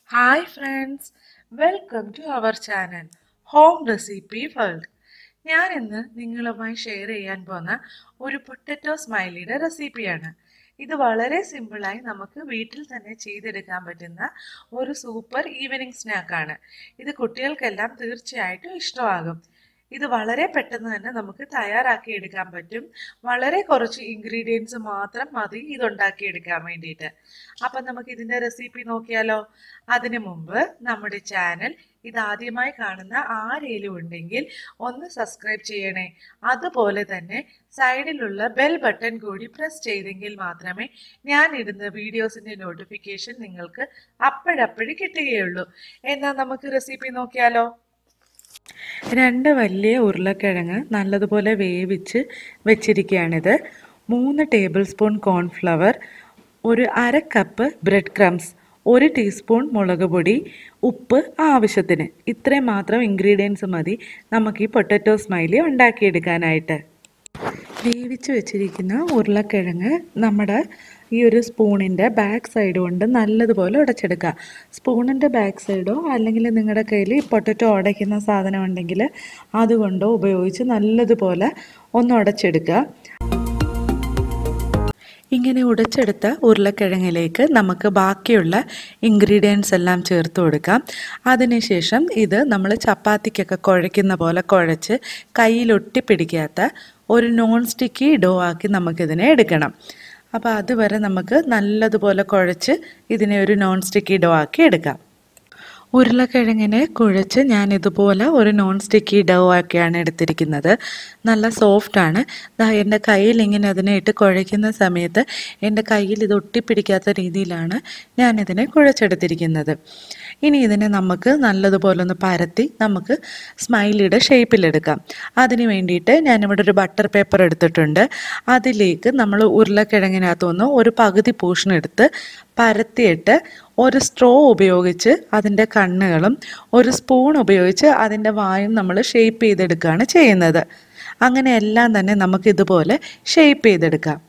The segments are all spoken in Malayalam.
hi friends welcome to our channel home recipe world ഞാൻ ഇന്ന് നിങ്ങളുമായി ഷെയർ ചെയ്യാൻ പോകുന്ന ഒരു പൊട്ടറ്റോ സ്മൈലിയുടെ റെസിപ്പിയാണ് ഇത് വളരെ സിമ്പിളായി നമുക്ക് വീട്ടിൽ തന്നെ ചെയ്തെടുക്കാൻ പറ്റുന്ന ഒരു സൂപ്പർ ഈവനിങ് സ്നാക്കാണ് ഇത് കുട്ടികൾക്കെല്ലാം തീർച്ചയായിട്ടും ഇഷ്ടമാകും ഇത് വളരെ പെട്ടെന്ന് തന്നെ നമുക്ക് തയ്യാറാക്കി എടുക്കാൻ പറ്റും വളരെ കുറച്ച് ഇൻഗ്രീഡിയൻസ് മാത്രം മതി ഇതുണ്ടാക്കി എടുക്കാൻ വേണ്ടിയിട്ട് അപ്പം നമുക്ക് ഇതിൻ്റെ റെസിപ്പി നോക്കിയാലോ അതിനു മുമ്പ് നമ്മുടെ ചാനൽ ഇതാദ്യമായി കാണുന്ന ആരേലും ഉണ്ടെങ്കിൽ ഒന്ന് സബ്സ്ക്രൈബ് ചെയ്യണേ അതുപോലെ തന്നെ സൈഡിലുള്ള ബെൽ ബട്ടൺ കൂടി പ്രസ് ചെയ്തെങ്കിൽ മാത്രമേ ഞാൻ ഇടുന്ന വീഡിയോസിൻ്റെ നോട്ടിഫിക്കേഷൻ നിങ്ങൾക്ക് അപ്പോഴപ്പോഴും കിട്ടുകയുള്ളൂ എന്നാൽ നമുക്ക് റെസിപ്പി നോക്കിയാലോ രണ്ട് വലിയ ഉരുളക്കിഴങ്ങ് നല്ലതുപോലെ വേവിച്ച് വെച്ചിരിക്കുകയാണിത് മൂന്ന് ടേബിൾ സ്പൂൺ കോൺഫ്ലവർ ഒരു അര കപ്പ് ബ്രെഡ് ക്രംസ് ഒരു ടീസ്പൂൺ മുളക് പൊടി ഉപ്പ് ആവശ്യത്തിന് ഇത്രയും മാത്രം ഇൻഗ്രീഡിയൻസ് മതി നമുക്ക് ഈ പൊട്ടറ്റോ സ്മൈലി ഉണ്ടാക്കിയെടുക്കാനായിട്ട് വേവിച്ച് വെച്ചിരിക്കുന്ന ഉരുളക്കിഴങ്ങ് നമ്മുടെ ഈ ഒരു സ്പൂണിൻ്റെ ബാക്ക് സൈഡ് കൊണ്ട് നല്ലതുപോലെ ഉടച്ചെടുക്കുക സ്പൂണിൻ്റെ ബാക്ക് സൈഡോ അല്ലെങ്കിൽ നിങ്ങളുടെ കയ്യിൽ ഈ പൊട്ടറ്റോ ഉടയ്ക്കുന്ന സാധനം ഉണ്ടെങ്കിൽ അതുകൊണ്ടോ ഉപയോഗിച്ച് നല്ലതുപോലെ ഒന്ന് ഉടച്ചെടുക്കുക ഇങ്ങനെ ഉടച്ചെടുത്ത ഉരുളക്കിഴങ്ങിലേക്ക് നമുക്ക് ബാക്കിയുള്ള ഇൻഗ്രീഡിയൻസ് എല്ലാം ചേർത്ത് കൊടുക്കാം അതിനുശേഷം ഇത് നമ്മൾ ചപ്പാത്തിക്കൊക്കെ കുഴയ്ക്കുന്ന പോലെ കുഴച്ച് കയ്യിലൊട്ടി പിടിക്കാത്ത ഒരു നോൺ സ്റ്റിക്കി ഡോ ആക്കി നമുക്കിതിനെ എടുക്കണം അപ്പോൾ അതുവരെ നമുക്ക് നല്ലതുപോലെ കുഴച്ച് ഇതിനെ ഒരു നോൺ സ്റ്റിക്കി ഡോ ആക്കി എടുക്കാം ഉരുളക്കിഴങ്ങിനെ കുഴച്ച് ഞാൻ ഇതുപോലെ ഒരു നോൺ സ്റ്റിക്കി ഡോ ആക്കിയാണ് എടുത്തിരിക്കുന്നത് നല്ല സോഫ്റ്റാണ് ദാ എൻ്റെ കയ്യിൽ ഇങ്ങനെ അതിനെ ഇട്ട് കുഴയ്ക്കുന്ന സമയത്ത് എൻ്റെ കയ്യിൽ ഇത് ഒട്ടിപ്പിടിക്കാത്ത രീതിയിലാണ് ഞാനിതിനെ കുഴച്ചെടുത്തിരിക്കുന്നത് ഇനി ഇതിനെ നമുക്ക് നല്ലതുപോലെ ഒന്ന് പരത്തി നമുക്ക് സ്മൈലിയുടെ ഷേപ്പിലെടുക്കാം അതിന് വേണ്ടിയിട്ട് ഞാനിവിടെ ഒരു ബട്ടർ പേപ്പർ എടുത്തിട്ടുണ്ട് അതിലേക്ക് നമ്മൾ ഉരുളക്കിഴങ്ങിനകത്തുനിന്ന് ഒരു പകുതി പോർഷൻ എടുത്ത് പരത്തിയിട്ട് ഒരു സ്ട്രോ ഉപയോഗിച്ച് അതിൻ്റെ കണ്ണുകളും ഒരു സ്പൂൺ ഉപയോഗിച്ച് അതിൻ്റെ വായും നമ്മൾ ഷേപ്പ് ചെയ്തെടുക്കുകയാണ് ചെയ്യുന്നത് അങ്ങനെ എല്ലാം തന്നെ നമുക്ക് ഇതുപോലെ ഷേപ്പ് ചെയ്തെടുക്കാം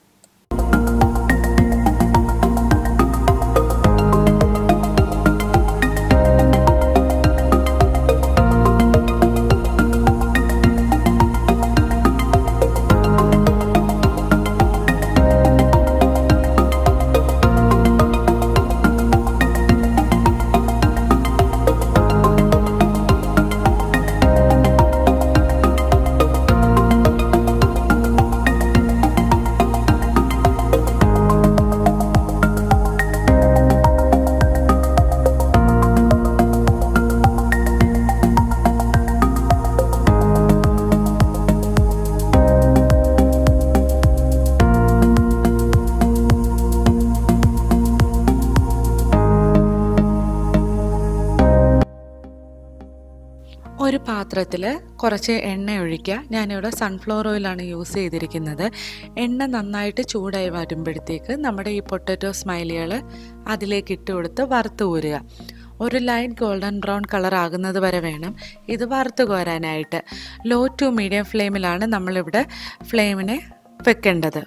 ഒരു പാത്രത്തിൽ കുറച്ച് എണ്ണ ഒഴിക്കുക ഞാനിവിടെ സൺഫ്ലവർ ഓയിലാണ് യൂസ് ചെയ്തിരിക്കുന്നത് എണ്ണ നന്നായിട്ട് ചൂടായി വരുമ്പോഴത്തേക്ക് നമ്മുടെ ഈ പൊട്ടറ്റോ സ്മൈലികൾ അതിലേക്ക് ഇട്ട് കൊടുത്ത് വറുത്ത് ഊരുക ഒരു ലൈറ്റ് ഗോൾഡൻ ബ്രൗൺ കളർ ആകുന്നത് വരെ വേണം ഇത് വറുത്ത് കോരാനായിട്ട് ലോ ടു മീഡിയം ഫ്ലെയിമിലാണ് നമ്മളിവിടെ ഫ്ലെയിമിനെ വെക്കേണ്ടത്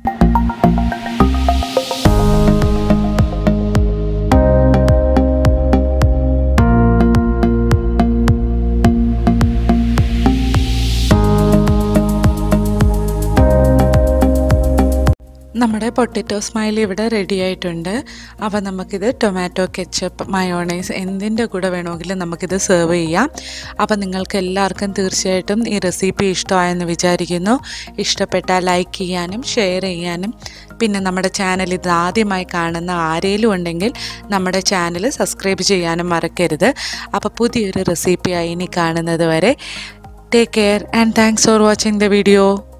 നമ്മുടെ പൊട്ടറ്റോ സ്മൈൽ ഇവിടെ റെഡി ആയിട്ടുണ്ട് അപ്പോൾ നമുക്കിത് ടൊമാറ്റോ കെച്ചപ്പ് മയോണൈസ് എന്തിൻ്റെ കൂടെ വേണമെങ്കിലും നമുക്കിത് സെർവ് ചെയ്യാം അപ്പോൾ നിങ്ങൾക്ക് എല്ലാവർക്കും തീർച്ചയായിട്ടും ഈ റെസിപ്പി ഇഷ്ടമായെന്ന് വിചാരിക്കുന്നു ഇഷ്ടപ്പെട്ടാൽ ലൈക്ക് ചെയ്യാനും ഷെയർ ചെയ്യാനും പിന്നെ നമ്മുടെ ചാനൽ ഇത് ആദ്യമായി കാണുന്ന ആരെങ്കിലും ഉണ്ടെങ്കിൽ നമ്മുടെ ചാനൽ സബ്സ്ക്രൈബ് ചെയ്യാനും മറക്കരുത് അപ്പോൾ പുതിയൊരു റെസിപ്പിയായി ഇനി കാണുന്നത് വരെ take care and thanks for watching the video